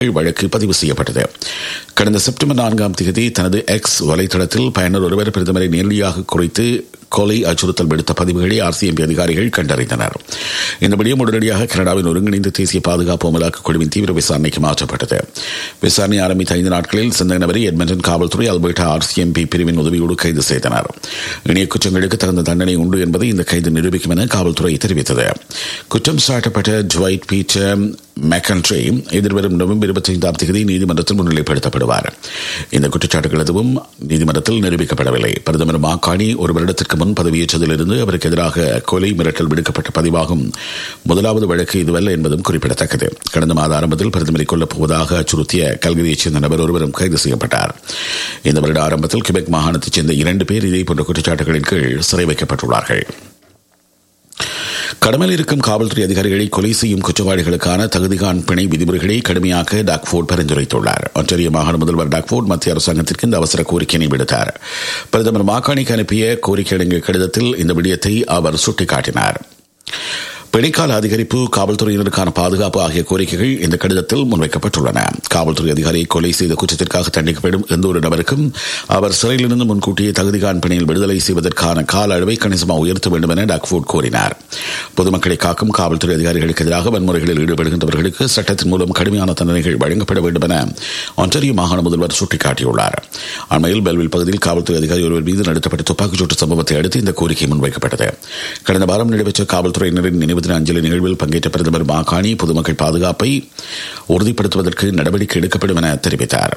வழக்கு பதிவு செய்யப்பட்டது கடந்த செப்டம்பர் நான்காம் தேதி தனது எக்ஸ் வலைதளத்தில் பயனர் ஒருவர் பிரதமரை நேரடியாக குறித்து கொலை அச்சுறுத்தல் விடுத்த பதிவுகளை ஆர்சிஎம்பி அதிகாரிகள் கண்டறிந்தனர் இந்த விடயம் உடனடியாக கனடாவின் ஒருங்கிணைந்த தேசிய பாதுகாப்பு அமலாக்க குழுவின் தீவிர விசாரணைக்கு மாற்றப்பட்டது விசாரணை ஆரம்பித்த ஐந்து நாட்களில் சந்தேக நபரை எட்மண்டன் காவல்துறை அல்பர்டா ஆர்சிஎம்பி பிரிவின் உதவியோடு கைது செய்தனர் இணைய குற்றங்களுக்கு தகுந்த தண்டனை உண்டு என்பதை இந்த கைது நிரூபிக்கும் என காவல்துறை தெரிவித்தது குற்றம் சாட்டப்பட்ட ஜுவைட் பீட்டர் மெக்கன்ட்ரி எதிர்வரும் நவம்பர் இருபத்தி ஐந்தாம் தேதி நீதிமன்றத்தில் முன்னிலைப்படுத்தப்படுவார் இந்த குற்றச்சாட்டுகள் எதுவும் நீதிமன்றத்தில் நிரூபிக்கப்படவில்லை பிரதமர் மாகாணி ஒரு வருடத்திற்கு முன் பதவியேற்றதிலிருந்து அவருக்கு எதிராக கொலை மிரட்டல் விடுக்கப்பட்ட பதிவாகும் முதலாவது வழக்கு இதுவல்ல என்பதும் குறிப்பிடத்தக்கது கடந்த மாத ஆரம்பத்தில் பிரதமரை கொல்லப் போவதாக அச்சுறுத்திய கல்கரியைச் சேர்ந்த நபர் ஒருவரும் கைது செய்யப்பட்டார் இந்த வருட ஆரம்பத்தில் கிபெக் மாகாணத்தைச் சேர்ந்த இரண்டு பேர் இதே போன்ற குற்றச்சாட்டுகளின் கீழ் சிறை வைக்கப்பட்டுள்ளார்கள் கடமையில் இருக்கும் காவல்துறை அதிகாரிகளை கொலை செய்யும் குற்றவாளிகளுக்கான தகுதிகான் பிணை விதிமுறைகளை கடுமையாக்க டாக்ஃபோர்ட் பரிந்துரைத்துள்ளார் ஆஸ்திரேலிய மாகாண முதல்வர் டாக்ஃபோர்ட் மத்திய அரசாங்கத்திற்கு இந்த அவசர கோரிக்கையை விடுத்தார் பிரதமர் மாகாணிக்கு அனுப்பிய கோரிக்கை அடங்கிய கடிதத்தில் இந்த விடயத்தை அவர் சுட்டிக்காட்டினார் பிணைக்கால அதிகரிப்பு காவல்துறையினருக்கான பாதுகாப்பு ஆகிய கோரிக்கைகள் இந்த கடிதத்தில் முன்வைக்கப்பட்டுள்ளன காவல்துறை அதிகாரியை கொலை செய்த குற்றத்திற்காக தண்டிக்கப்படும் எந்த ஒரு நபருக்கும் அவர் சிறையிலிருந்து முன்கூட்டியே தகுதிகான் பிணையில் விடுதலை செய்வதற்கான கால அளவை கணிசமாக உயர்த்த வேண்டும் என டாக்ஃபோர்ட் கோரினார் பொதுமக்களை காக்கும் காவல்துறை அதிகாரிகளுக்கு எதிராக வன்முறைகளில் ஈடுபடுகின்றவர்களுக்கு சட்டத்தின் மூலம் கடுமையான தண்டனைகள் வழங்கப்பட வேண்டும் என ஒன்றாரியோ மாகாண முதல்வர் சுட்டிக்காட்டியுள்ளார் அண்மையில் பெல்வில் பகுதியில் காவல்துறை அதிகாரி ஒருவர் மீது நடத்தப்பட்ட துப்பாக்கிச்சூட்டு சம்பவத்தை அடுத்து இந்த கோரிக்கை முன்வைக்கப்பட்டது கடந்த வாரம் நடைபெற்ற காவல்துறையினரின் நினைவு தின அஞ்சலி நிகழ்வில் பங்கேற்ற பிரதமர் மாகாணி பொதுமக்கள் பாதுகாப்பை உறுதிப்படுத்துவதற்கு நடவடிக்கை எடுக்கப்படும் என தெரிவித்தார்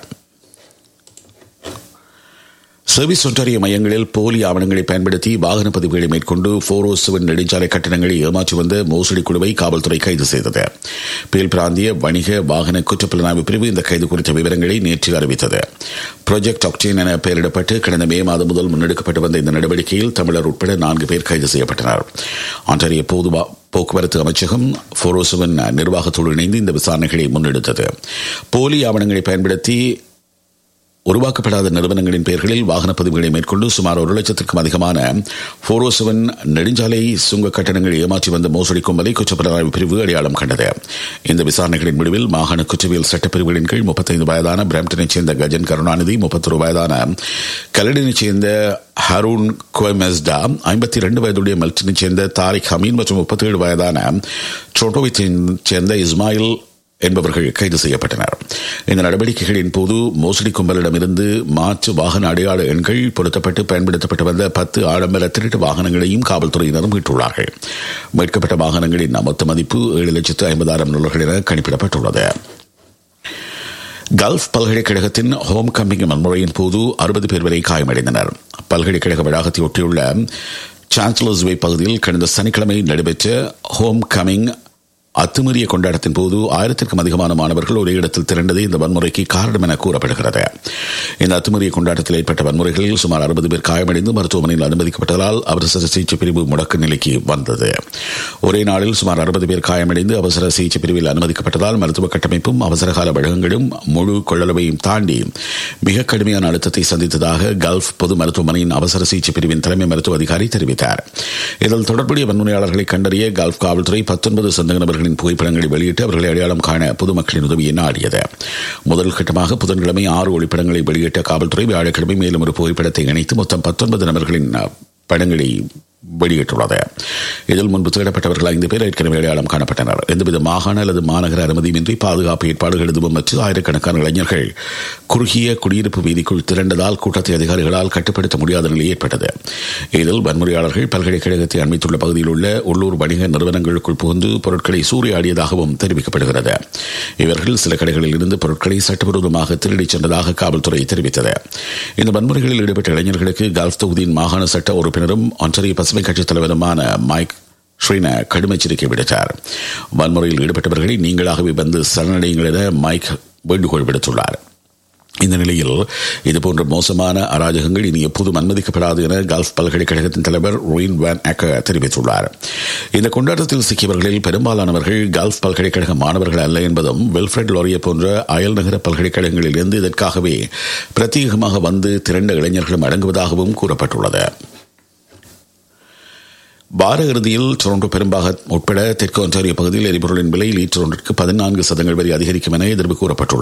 சர்வீஸ் ஒன்றாரிய மையங்களில் போலி ஆவணங்களை பயன்படுத்தி வாகன பதிவுகளை மேற்கொண்டு போர் ஓ செவன் நெடுஞ்சாலை கட்டணங்களை ஏமாற்றி வந்த மோசடி குழுவை காவல்துறை கைது செய்தது பேல் பிராந்திய வணிக வாகன குற்றப்புலனாய்வு பிரிவு இந்த கைது குறித்த விவரங்களை நேற்று அறிவித்தது ப்ராஜெக்ட் ஆக்டேன் என பெயரிடப்பட்டு கடந்த மே மாதம் முதல் முன்னெடுக்கப்பட்டு வந்த இந்த நடவடிக்கையில் தமிழர் உட்பட நான்கு பேர் கைது செய்யப்பட்டனர் ஆன்றாரிய பொது போக்குவரத்து அமைச்சகம் போரோசுவன் நிர்வாகத்தோடு இணைந்து இந்த விசாரணைகளை முன்னெடுத்தது போலி ஆவணங்களை பயன்படுத்தி உருவாக்கப்படாத நிறுவனங்களின் பெயர்களில் வாகன பதிவுகளை மேற்கொண்டு சுமார் ஒரு லட்சத்திற்கும் அதிகமான போரோ செவன் நெடுஞ்சாலை சுங்க கட்டணங்களை ஏமாற்றி வந்த மோசடி கும்பலை குற்றப்புலனாய்வு பிரிவு அடையாளம் கண்டது இந்த விசாரணைகளின் முடிவில் மாகாண குற்றவியல் சட்டப்பிரிவுகளின் கீழ் முப்பத்தைந்து வயதான பிராம்டனைச் சேர்ந்த கஜன் கருணாநிதி முப்பத்தொரு வயதான கலடினைச் சேர்ந்த ஹரூன் கோமெஸ்டா ஐம்பத்தி இரண்டு வயதுடைய மெல்டனைச் சேர்ந்த தாரிக் ஹமீன் மற்றும் முப்பத்தேழு வயதான ட்ரோட்டோவை சேர்ந்த இஸ்மாயில் என்பவர்கள் கைது செய்யப்பட்டனர் இந்த நடவடிக்கைகளின் போது மோசடி கும்பலிடமிருந்து மாற்று வாகன அடையாள எண்கள் பொருத்தப்பட்டு பயன்படுத்தப்பட்டு வந்த பத்து ஆடம்பர திருட்டு வாகனங்களையும் காவல்துறையினர் மீட்டுள்ளார்கள் மீட்கப்பட்ட வாகனங்களின் மொத்த மதிப்பு ஏழு லட்சத்து ஐம்பதாயிரம் டாலர்கள் என கணிப்பிடப்பட்டுள்ளது கல்ஃப் பல்கலைக்கழகத்தின் ஹோம் கம்பிங் வன்முறையின் போது அறுபது பேர் வரை காயமடைந்தனர் பல்கலைக்கழக வளாகத்தை ஒட்டியுள்ள சான்சலர்ஸ் வே பகுதியில் கடந்த சனிக்கிழமை நடைபெற்ற ஹோம் கமிங் அத்துமீறிய கொண்டாட்டத்தின் போது ஆயிரத்திற்கும் அதிகமான மாணவர்கள் ஒரே இடத்தில் திரண்டது இந்த வன்முறைக்கு காரணம் என கூறப்படுகிறது இந்த அத்துமீறிய கொண்டாட்டத்தில் ஏற்பட்ட வன்முறைகளில் சுமார் அறுபது பேர் காயமடைந்து மருத்துவமனையில் அனுமதிக்கப்பட்டதால் அவசர சிகிச்சை பிரிவு முடக்க நிலைக்கு வந்தது ஒரே நாளில் சுமார் அறுபது பேர் காயமடைந்து அவசர சிகிச்சை பிரிவில் அனுமதிக்கப்பட்டதால் மருத்துவ கட்டமைப்பும் அவசரகால வழகங்களும் முழு கொள்ளளவையும் தாண்டி மிக கடுமையான அழுத்தத்தை சந்தித்ததாக கல்ஃப் பொது மருத்துவமனையின் அவசர சிகிச்சை பிரிவின் தலைமை மருத்துவ அதிகாரி தெரிவித்தார் இதில் தொடர்புடைய வன்முறையாளர்களை கண்டறிய கல்ஃப் காவல்துறை பத்தொன்பது சந்தக நபர்கள் அவர்களின் புகைப்படங்களை வெளியிட்டு அவர்களை அடையாளம் காண பொதுமக்களின் உதவியை நாடியது முதல் கட்டமாக புதன்கிழமை ஆறு ஒளிப்படங்களை வெளியிட்ட காவல்துறை வியாழக்கிழமை மேலும் ஒரு புகைப்படத்தை இணைத்து மொத்தம் பத்தொன்பது நபர்களின் படங்களை வெளியிட்டுள்ளது இதில் முன்பு தேடப்பட்டவர்கள் ஐந்து பேர் ஏற்கனவே அடையாளம் காணப்பட்டனர் எந்தவித மாகாண அல்லது மாநகர அனுமதியின்றி பாதுகாப்பு ஏற்பாடுகள் எதுவும் மற்றும் ஆயிரக்கணக்கான இளைஞர்கள் குறுகிய குடியிருப்பு வீதிக்குள் திரண்டதால் கூட்டத்தை அதிகாரிகளால் கட்டுப்படுத்த முடியாத நிலை ஏற்பட்டது இதில் வன்முறையாளர்கள் பல்கலைக்கழகத்தை அண்மித்துள்ள பகுதியில் உள்ள உள்ளூர் வணிக நிறுவனங்களுக்குள் புகுந்து பொருட்களை சூறையாடியதாகவும் தெரிவிக்கப்படுகிறது இவர்கள் சில கடைகளில் இருந்து பொருட்களை சட்டவிரோதமாக திருடிச் சென்றதாக காவல்துறை தெரிவித்தது இந்த வன்முறைகளில் ஈடுபட்ட இளைஞர்களுக்கு கல்ஃப் தொகுதியின் மாகாண சட்ட உறுப்பினரும் ஒன்றிய பசுமை கட்சித் தலைவருமான மைக் ஸ்ரீன கடும் எச்சரிக்கை விடுத்தார் வன்முறையில் ஈடுபட்டவர்களை நீங்களாகவே வந்து சரணடையுங்கள் என மைக் வேண்டுகோள் விடுத்துள்ளார் இந்த நிலையில் இதுபோன்ற மோசமான அராஜகங்கள் இனி எப்போதும் அனுமதிக்கப்படாது என கல்ஃப் பல்கலைக்கழகத்தின் தலைவர் ரொயின் வேன் அக்க தெரிவித்துள்ளார் இந்த கொண்டாட்டத்தில் சிக்கியவர்களில் பெரும்பாலானவர்கள் கல்ஃப் பல்கலைக்கழக மாணவர்கள் அல்ல என்பதும் வில்ஃபிரட் லோரிய போன்ற அயல் நகர பல்கலைக்கழகங்களில் இருந்து இதற்காகவே பிரத்யேகமாக வந்து திரண்ட இளைஞர்களும் அடங்குவதாகவும் கூறப்பட்டுள்ளது வார இறுதியில் டொரண்டோ பெரும்பாகம் உட்பட தெற்கு ஒன்றாரிய பகுதியில் எரிபொருளின் விலை லீட்டர் ஒன்றிற்கு பதினான்கு சதங்கள் வரை அதிகரிக்கும் என எதிர்ப்பு கூறப்பட்டுள்ளது